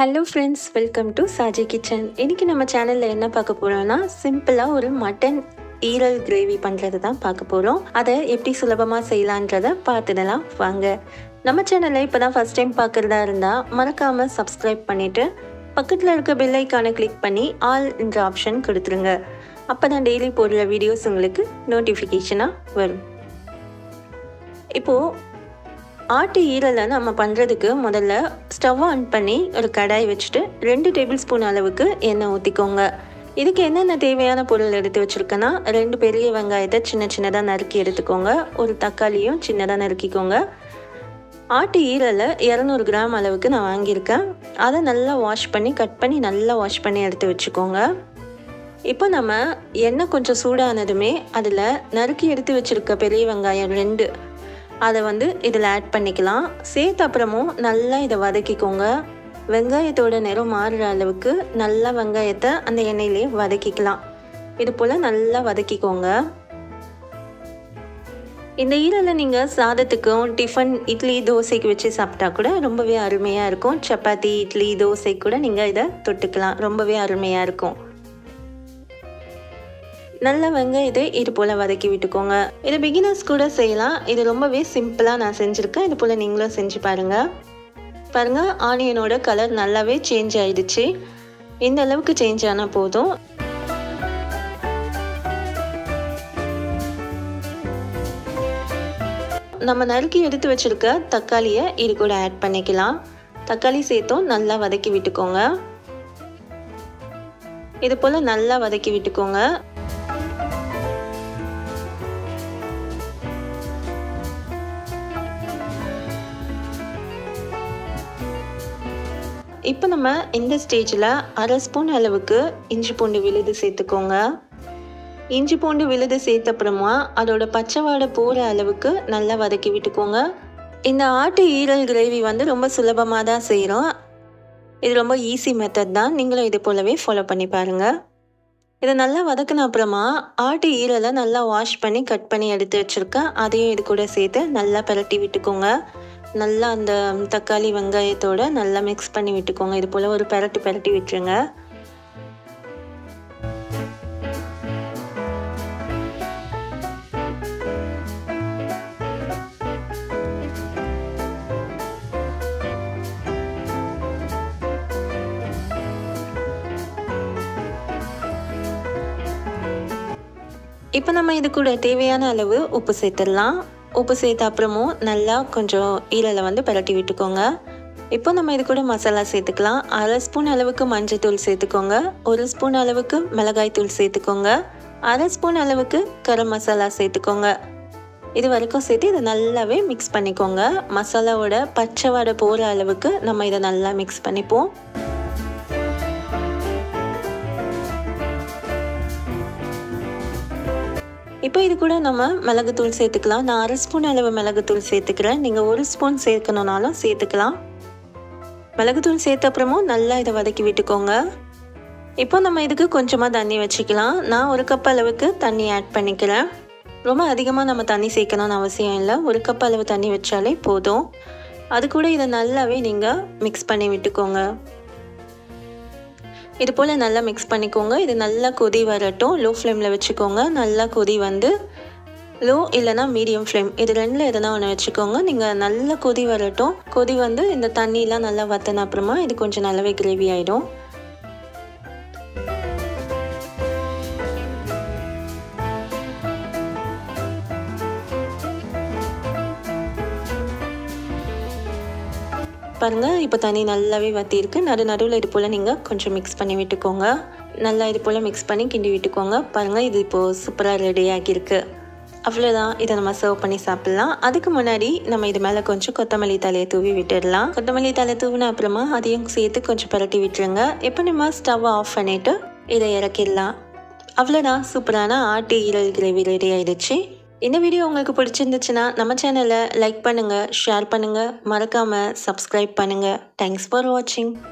hello friends welcome to Saji kitchen இன்றைக்கி நம்ம சேனலில் என்ன பார்க்க போகிறோம்னா சிம்பிளாக ஒரு மட்டன் ஈரல் கிரேவி பண்ணுறது தான் பார்க்க போகிறோம் அதை எப்படி சுலபமாக செய்யலான்றதை பார்த்துடலாம் வாங்க நம்ம சேனலை இப்போ தான் ஃபஸ்ட் டைம் பார்க்குறதா இருந்தால் மறக்காமல் சப்ஸ்கிரைப் பண்ணிவிட்டு பக்கத்தில் இருக்க பெல் ஐக்கானை கிளிக் பண்ணி ஆல் என்ற ஆப்ஷன் கொடுத்துருங்க அப்போ தான் டெய்லி போடுற வீடியோஸ் உங்களுக்கு நோட்டிஃபிகேஷனாக வரும் இப்போது ஆட்டு ஈரலை நம்ம பண்ணுறதுக்கு முதல்ல ஸ்டவ் ஆன் பண்ணி ஒரு கடாய் வச்சுட்டு ரெண்டு டேபிள் ஸ்பூன் அளவுக்கு எண்ணெய் ஊற்றிக்கோங்க இதுக்கு என்னென்ன தேவையான பொருள் எடுத்து வச்சுருக்கேன்னா ரெண்டு பெரிய வெங்காயத்தை சின்ன சின்னதாக நறுக்கி எடுத்துக்கோங்க ஒரு தக்காளியும் சின்னதாக நறுக்கிக்கோங்க ஆட்டு ஈரலை இரநூறு கிராம் அளவுக்கு நான் வாங்கியிருக்கேன் அதை நல்லா வாஷ் பண்ணி கட் பண்ணி நல்லா வாஷ் பண்ணி எடுத்து வச்சுக்கோங்க இப்போ நம்ம எண்ணெய் கொஞ்சம் சூடானதுமே அதில் நறுக்கி எடுத்து வச்சுருக்க பெரிய வெங்காயம் ரெண்டு அதை வந்து இதில் ஆட் பண்ணிக்கலாம் சேர்த்து அப்புறமும் நல்லா இதை வதக்கிக்கோங்க வெங்காயத்தோட நிறம் மாறுற அளவுக்கு நல்லா வெங்காயத்தை அந்த எண்ணெயிலே வதக்கிக்கலாம் இது போல் நல்லா வதக்கிக்கோங்க இந்த ஈரலை நீங்கள் சாதத்துக்கும் டிஃபன் இட்லி தோசைக்கு வச்சு சாப்பிட்டா கூட ரொம்பவே அருமையாக இருக்கும் சப்பாத்தி இட்லி தோசை கூட நீங்கள் இதை தொட்டுக்கலாம் ரொம்பவே அருமையாக இருக்கும் நல்ல வெங்காயத்தை இது போல் வதக்கி விட்டுக்கோங்க இது பிகினர்ஸ் கூட செய்யலாம் இது ரொம்பவே சிம்பிளாக நான் செஞ்சுருக்கேன் இது போல் நீங்களும் செஞ்சு பாருங்கள் பாருங்கள் ஆனியனோட கலர் நல்லாவே சேஞ்ச் ஆயிடுச்சு இந்த அளவுக்கு சேஞ்ச் ஆனால் போதும் நம்ம நறுக்கி எடுத்து வச்சுருக்க தக்காளியை இது கூட ஆட் பண்ணிக்கலாம் தக்காளி சேர்த்தும் நல்லா வதக்கி விட்டுக்கோங்க இது போல் நல்லா வதக்கி விட்டுக்கோங்க இப்போ நம்ம இந்த ஸ்டேஜில் அரை ஸ்பூன் அளவுக்கு இஞ்சி பூண்டு விழுது சேர்த்துக்கோங்க இஞ்சி பூண்டு விழுது சேர்த்த அப்புறமா அதோட பச்சை வாடை போகிற அளவுக்கு நல்லா வதக்கி விட்டுக்கோங்க இந்த ஆட்டு ஈரல் கிரேவி வந்து ரொம்ப சுலபமாக தான் செய்கிறோம் இது ரொம்ப ஈஸி மெத்தட் தான் நீங்களும் இது போலவே ஃபாலோ பண்ணி பாருங்கள் இதை நல்லா வதக்கின அப்புறமா ஆட்டு ஈரலை நல்லா வாஷ் பண்ணி கட் பண்ணி எடுத்து வச்சுருக்கேன் அதையும் இது கூட சேர்த்து நல்லா பரட்டி விட்டுக்கோங்க நல்லா அந்த தக்காளி வெங்காயத்தோட நல்லா மிக்ஸ் பண்ணி விட்டுக்கோங்க இது போல் ஒரு பெரட்டி பெரட்டி விட்டுருங்க இப்போ நம்ம இது கூட தேவையான அளவு உப்பு சேர்த்துடலாம் உப்பு சேர்த்த அப்புறமும் நல்லா கொஞ்சம் ஈரலை வந்து பரட்டி விட்டுக்கோங்க இப்போ நம்ம இது கூட மசாலா சேர்த்துக்கலாம் அரை ஸ்பூன் அளவுக்கு மஞ்சள் தூள் சேர்த்துக்கோங்க ஒரு ஸ்பூன் அளவுக்கு மிளகாய் தூள் சேர்த்துக்கோங்க அரை ஸ்பூன் அளவுக்கு கரம் மசாலா சேர்த்துக்கோங்க இது வரைக்கும் சேர்த்து இதை நல்லாவே மிக்ஸ் பண்ணிக்கோங்க மசாலாவோட பச்சை வடை போகிற அளவுக்கு நம்ம இதை நல்லா மிக்ஸ் பண்ணிப்போம் இப்போ இது கூட நம்ம மிளகுத்தூள் சேர்த்துக்கலாம் நான் அரை ஸ்பூன் அளவு மிளகுத்தூள் சேர்த்துக்கிறேன் நீங்கள் ஒரு ஸ்பூன் சேர்க்கணுனாலும் சேர்த்துக்கலாம் மிளகுத்தூள் சேர்த்த அப்புறமும் நல்லா இதை வதக்கி விட்டுக்கோங்க இப்போ நம்ம இதுக்கு கொஞ்சமாக தண்ணி வச்சுக்கலாம் நான் ஒரு கப் அளவுக்கு தண்ணி ஆட் பண்ணிக்கிறேன் ரொம்ப அதிகமாக நம்ம தண்ணி சேர்க்கணும்னு அவசியம் இல்லை ஒரு கப் அளவு தண்ணி வச்சாலே போதும் அது கூட இதை நல்லாவே நீங்கள் மிக்ஸ் பண்ணி விட்டுக்கோங்க இது போல் நல்லா மிக்ஸ் பண்ணிக்கோங்க இது நல்லா கொதி வரட்டும் லோ ஃப்ளேமில் வச்சுக்கோங்க நல்லா கொதி வந்து லோ இல்லைனா மீடியம் ஃப்ளேம் இது ரெண்டில் எதனா ஒன்று வச்சுக்கோங்க நீங்கள் நல்லா கொதி வரட்டும் கொதி வந்து இந்த தண்ணியெலாம் நல்லா வற்றின அப்புறமா இது கொஞ்சம் நல்லாவே கிரேவி ஆகிடும் பாருங்கள் இப்போ தண்ணி நல்லாவே வற்றிருக்கு நடு நடுவில் இது போல் நீங்கள் கொஞ்சம் மிக்ஸ் பண்ணி விட்டுக்கோங்க நல்லா இது போல் மிக்ஸ் பண்ணி கிண்டி விட்டுக்கோங்க பாருங்கள் இது இப்போது சூப்பராக ரெடி ஆகியிருக்கு அவ்வளோதான் இதை நம்ம சர்வ் பண்ணி சாப்பிட்லாம் அதுக்கு முன்னாடி நம்ம இது மேலே கொஞ்சம் கொத்தமல்லி தலையை தூவி விட்டுடலாம் கொத்தமல்லி தலை தூவின அப்புறமா அதையும் சேர்த்து கொஞ்சம் பரட்டி விட்டுருங்க இப்போ நம்ம ஸ்டவ் ஆஃப் பண்ணிவிட்டு இதை இறக்கிடலாம் அவ்வளோதான் சூப்பரான ஆட்டு ஈரல் கிரேவி ரெடி ஆயிடுச்சு இந்த வீடியோ உங்களுக்கு பிடிச்சிருந்துச்சுன்னா நம்ம சேனலை லைக் பண்ணுங்கள் ஷேர் பண்ணுங்கள் மறக்காமல் சப்ஸ்கிரைப் பண்ணுங்கள் தேங்க்ஸ் ஃபார் வாட்சிங்